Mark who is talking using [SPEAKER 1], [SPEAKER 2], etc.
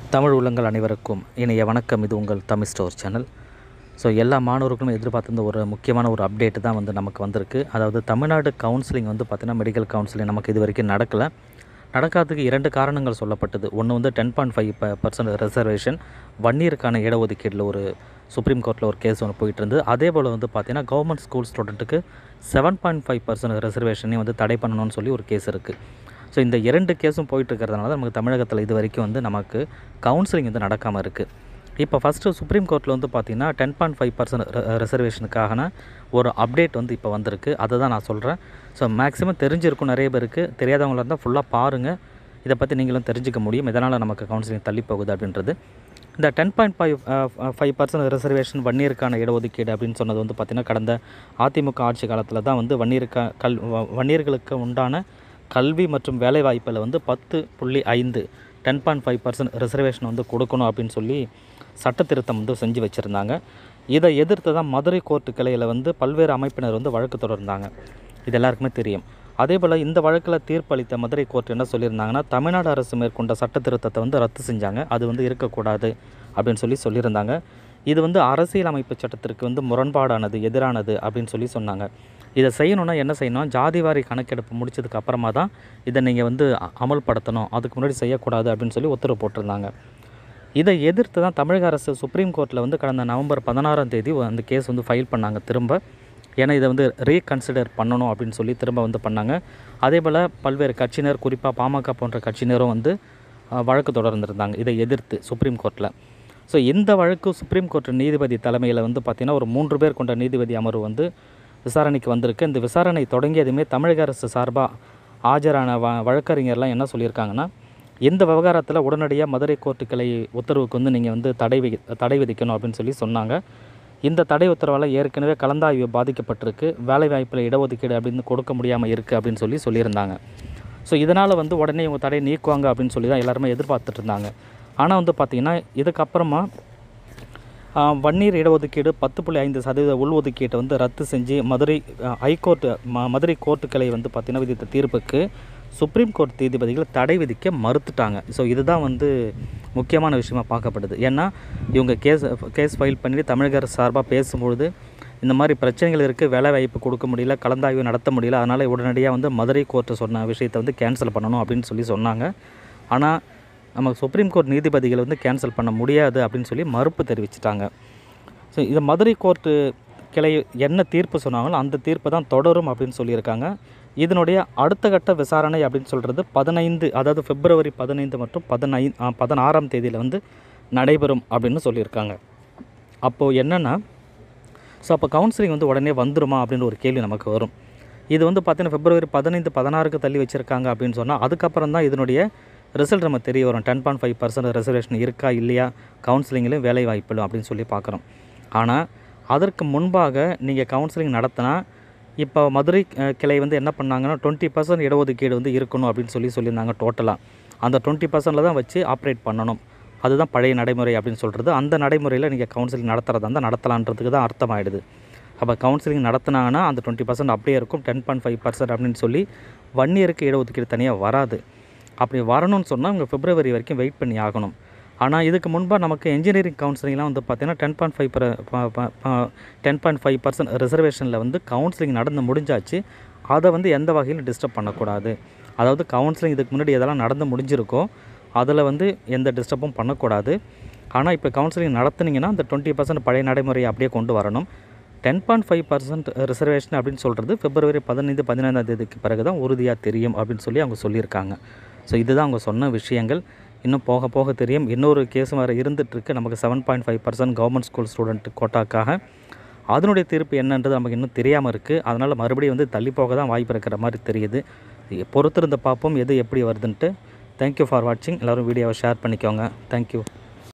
[SPEAKER 1] தமிழ் உள்ளங்கள் அனைவருக்கும் இணைய வணக்கம் இது உங்கள் தமிழ் ஸ்டோர் சேனல் ஸோ எல்லா மாணவர்களும் எதிர்பார்த்திருந்த ஒரு முக்கியமான ஒரு அப்டேட் தான் வந்து நமக்கு வந்திருக்கு அதாவது தமிழ்நாடு கவுன்சிலிங் வந்து பார்த்திங்கன்னா மெடிக்கல் கவுன்சிலிங் நமக்கு இது வரைக்கும் நடக்கலை நடக்காததுக்கு இரண்டு காரணங்கள் சொல்லப்பட்டது ஒன்று வந்து ten point five percent reservation one இயருக்கான இடஒதுக்கீட்டில் ஒரு சுப்ரீம் கோர்ட்டில் ஒரு கேஸ் ஒன்று போயிட்டு இருந்தது அதே போல் வந்து பார்த்திங்கன்னா கவர்மெண்ட் ஸ்கூல் ஸ்டூடெண்ட்டுக்கு செவன் பாயிண்ட் ஃபைவ் பர்சன்ட் ரிசர்வேஷனையும் வந்து தடை பண்ணணும்னு சொல்லி ஒரு கேஸ் இருக்குது ஸோ இந்த இரண்டு கேஸும் போயிட்டு இருக்கிறதுனால தான் நமக்கு தமிழகத்தில் இது வரைக்கும் வந்து நமக்கு கவுன்சிலிங் வந்து நடக்காமல் இருக்குது இப்போ ஃபஸ்ட்டு சுப்ரீம் கோர்ட்டில் வந்து பார்த்திங்கன்னா டென் பாயிண்ட் ஃபைவ் பர்சன்ட் ரிசர்வேஷனுக்கான ஒரு அப்டேட் வந்து இப்போ வந்திருக்கு அதை தான் நான் சொல்கிறேன் ஸோ மேக்ஸிமம் தெரிஞ்சிருக்கும் நிறைய பேருக்கு தெரியாதவங்களா இருந்தால் ஃபுல்லாக பாருங்கள் இதை பற்றி நீங்களும் தெரிஞ்சுக்க முடியும் இதனால் நமக்கு கவுன்சிலிங் தள்ளி போகுது அப்படின்றது இந்த ten point five five percent reservation வன்னியருக்கான இடஒதுக்கீடு அப்படின்னு சொன்னது வந்து பார்த்திங்கன்னா கடந்த அதிமுக ஆட்சி காலத்தில் தான் வந்து வன்னியருக்கா கல் வ- வன்னியர்களுக்கு உண்டான கல்வி மற்றும் வேலைவாய்ப்பில் வந்து பத்து புள்ளி ஐந்து ten point five percent reservation வந்து கொடுக்கணும் அப்படின்னு சொல்லி சட்ட திருத்தம் வந்து செஞ்சு வச்சுருந்தாங்க இதை எதிர்த்து தான் மதுரை கோர்ட்டு கிளையில் வந்து பல்வேறு அமைப்பினர் வந்து வழக்கு தொடர்ந்தாங்க இது எல்லாருக்குமே தெரியும் அதே போல் இந்த வழக்கில் தீர்ப்பளித்த மதுரை கோர்ட் என்ன சொல்லியிருந்தாங்கன்னா தமிழ்நாடு அரசு மேற்கொண்ட சட்ட திருத்தத்தை வந்து ரத்து செஞ்சாங்க அது வந்து இருக்கக்கூடாது அப்படின்னு சொல்லி சொல்லியிருந்தாங்க இது வந்து அரசியல் அமைப்பு சட்டத்திற்கு வந்து முரண்பாடானது எதிரானது அப்படின்னு சொல்லி சொன்னாங்க இதை செய்யணும்னா என்ன செய்யணும் ஜாதிவாரி கணக்கெடுப்பு முடிச்சதுக்கு அப்புறமா தான் இதை நீங்கள் வந்து அ- அமல்படுத்தணும் அதுக்கு முன்னாடி செய்யக்கூடாது அப்படின்னு சொல்லி உத்தரவு போட்டிருந்தாங்க இதை எதிர்த்து தான் தமிழக அரசு சுப்ரீம் கோர்ட்டில் வந்து கடந்த நவம்பர் பதினாறாம் தேதி அந்த கேஸ் வந்து ஃபைல் பண்ணாங்க திரும்ப ஏன்னா இதை வந்து ரீகன்சிடர் பண்ணணும் அப்படின்னு சொல்லி திரும்ப வந்து பண்ணாங்க அதே போல் பல்வேறு கட்சியினர் குறிப்பாக பாமக போன்ற கட்சியினரும் வந்து அஹ், வழக்கு தொடர்ந்திருந்தாங்க இதை எதிர்த்து சுப்ரீம் கோர்ட்டில் ஸோ இந்த வழக்கு சுப்ரீம் கோர்ட் நீதிபதி தலைமையில் வந்து பார்த்திங்கன்னா ஒரு மூன்று பேர் கொண்ட நீதிபதி அமர்வு வந்து விசாரணைக்கு வந்திருக்கு இந்த விசாரணை தொடங்கியதுமே தமிழக அரசு சார்பாக ஆஜரான வ வழக்கறிஞர்லாம் என்ன சொல்லியிருக்காங்கன்னா இந்த விவகாரத்தில் உடனடியாக மதுரை கோர்ட்டு கிளை உத்தரவுக்கு வந்து நீங்கள் வந்து தடை வி தடை விதிக்கணும் அப்படின்னு சொல்லி சொன்னாங்க இந்த தடை உத்தரவால் ஏற்கனவே கலந்தாய்வு பாதிக்கப்பட்டிருக்கு வேலைவாய்ப்பில் இடஒதுக்கீடு அப்படின்னு கொடுக்க முடியாமல் இருக்குது அப்படின்னு சொல்லி சொல்லியிருந்தாங்க ஸோ இதனால் வந்து உடனே இவங்க தடையை நீக்குவாங்க அப்படின்னு சொல்லி தான் எல்லாருமே எதிர்பார்த்துட்டு இருந்தாங்க ஆனால் வந்து பார்த்திங்கன்னா இதுக்கப்புறமா ஆஹ், வன்னியர் இடஒதுக்கீடு பத்து புள்ளி ஐந்து சதவீத உள்ஒதுக்கீட்டை வந்து ரத்து செஞ்சு மதுரை ஆஹ், ஹைகோர்ட்டு ம மதுரை கோர்ட்டு கிளை வந்து பார்த்திங்கன்னா விதித்த தீர்ப்புக்கு சுப்ரீம் கோர்ட் நீதிபதிகள் தடை விதிக்க மறுத்துட்டாங்க ஸோ இதுதான் வந்து முக்கியமான விஷயமா பார்க்கப்படுது ஏன்னா இவங்க கேஸ் கேஸ் ஃபைல் பண்ணி தமிழக அரசு சார்பாக பேசும்பொழுது இந்த மாதிரி பிரச்சனைகள் இருக்குது வேலை வாய்ப்பு கொடுக்க முடியல கலந்தாய்வு நடத்த முடியல அதனால் உடனடியாக வந்து மதுரை கோர்ட்டு சொன்ன விஷயத்தை வந்து கேன்சல் பண்ணணும் அப்படின்னு சொல்லி சொன்னாங்க ஆனால் நம்ம சுப்ரீம் கோர்ட் நீதிபதிகள் வந்து கேன்சல் பண்ண முடியாது அப்படின்னு சொல்லி மறுப்பு தெரிவிச்சிட்டாங்க ஸோ இது மதுரை கோர்ட்டு கிளை என்ன தீர்ப்பு சொன்னாங்களோ அந்த தீர்ப்பு தான் தொடரும் அப்படின்னு சொல்லியிருக்காங்க இதனுடைய அடுத்த கட்ட விசாரணை அப்படின்னு சொல்கிறது பதினைந்து அதாவது பிப்ரவரி பதினைந்து மற்றும் பதினை பதினாறாம் தேதியில் வந்து நடைபெறும் அப்படின்னு சொல்லியிருக்காங்க அப்போது என்னென்னா ஸோ அப்போ கவுன்சிலிங் வந்து உடனே வந்துருமா அப்படின்ற ஒரு கேள்வி நமக்கு வரும் இது வந்து பார்த்தீங்கன்னா பிப்ரவரி பதினைந்து பதினாறுக்கு தள்ளி வச்சுருக்காங்க அப்படின்னு சொன்னால் அதுக்கப்புறம் தான் இதனுடைய ரிசல்ட் நம்ம தெரிய வரும் ten point five percent reservation இருக்கா இல்லையா கவுன்சிலிங்கிலும் வேலை வாய்ப்பிலும் அப்படின்னு சொல்லி பார்க்குறோம் ஆனால் அதற்கு முன்பாக நீங்கள் கவுன்சிலிங் நடத்தினா இப்போ மதுரை அஹ், கிளை வந்து என்ன பண்ணாங்கன்னா டுவெண்ட்டி பர்சன்ட் இடஒதுக்கீடு வந்து இருக்கணும் அப்படின்னு சொல்லி சொல்லியிருந்தாங்க டோட்டலாக அந்த டுவெண்ட்டி பர்சன்டில் தான் வச்சு ஆப்ரேட் பண்ணணும் அதுதான் பழைய நடைமுறை அப்படின்னு சொல்கிறது அந்த நடைமுறையில் நீங்கள் கவுன்சிலிங் நடத்துகிறதா இருந்தால் நடத்தலான்றதுக்கு தான் அர்த்தமாயிடுது அப்போ கவுன்சிலிங் நடத்துனாங்கன்னா அந்த டுவெண்ட்டி பர்சன்ட் அப்படியே இருக்கும் டென் பாயிண்ட் ஃபைவ் பர்சன்ட் அப்படின்னு சொல்லி ஒன் இயருக்கு இடஒதுக்கீடு தனியாக வராது அப்படி வரணும்னு சொன்னால் அவங்க பிப்ரவரி வரைக்கும் வெயிட் பண்ணி ஆகணும் ஆனால் இதுக்கு முன்பாக நமக்கு இன்ஜினியரிங் கவுன்சிலிங்லாம் வந்து பார்த்தீங்கன்னா ten point five ten point five percent ரிசர்வேஷனில் வந்து கவுன்சிலிங் நடந்து முடிஞ்சாச்சு அதை வந்து எந்த வகையிலும் டிஸ்டர்ப் பண்ணக்கூடாது அதாவது கவுன்சிலிங் இதுக்கு முன்னாடி எதெல்லாம் நடந்து முடிஞ்சிருக்கோ அதில் வந்து எந்த டிஸ்டர்பும் பண்ணக்கூடாது ஆனால் இப்போ கவுன்சிலிங் நடத்துனீங்கன்னா அந்த டுவெண்ட்டி பர்சன்ட் பழைய நடைமுறையை அப்படியே கொண்டு வரணும் ten point five percent reservation அப்படின்னு சொல்கிறது பிப்ரவரி பதினைந்து பதினைந்தாம் தேதிக்கு பிறகு தான் உறுதியாக தெரியும் அப்படின்னு சொல்லி அவங்க சொல்லியிருக்காங்க ஸோ இதுதான் அவங்க சொன்ன விஷயங்கள் இன்னும் போக போக தெரியும் இன்னொரு கேஸும் வேறு இருந்துகிட்ருக்கு நமக்கு seven point five percent government school student கோட்டாக்காக அதனுடைய தீர்ப்பு என்னன்றது நமக்கு இன்னும் தெரியாமல் இருக்குது அதனால் மறுபடியும் வந்து தள்ளி போக தான் வாய்ப்பு இருக்கிற மாதிரி தெரியுது பொறுத்திருந்து பார்ப்போம் எது எப்படி வருதுன்ட்டு தேங்க்யூ ஃபார் வாட்சிங் எல்லோரும் வீடியோவை ஷேர் பண்ணிக்கோங்க தேங்க்யூ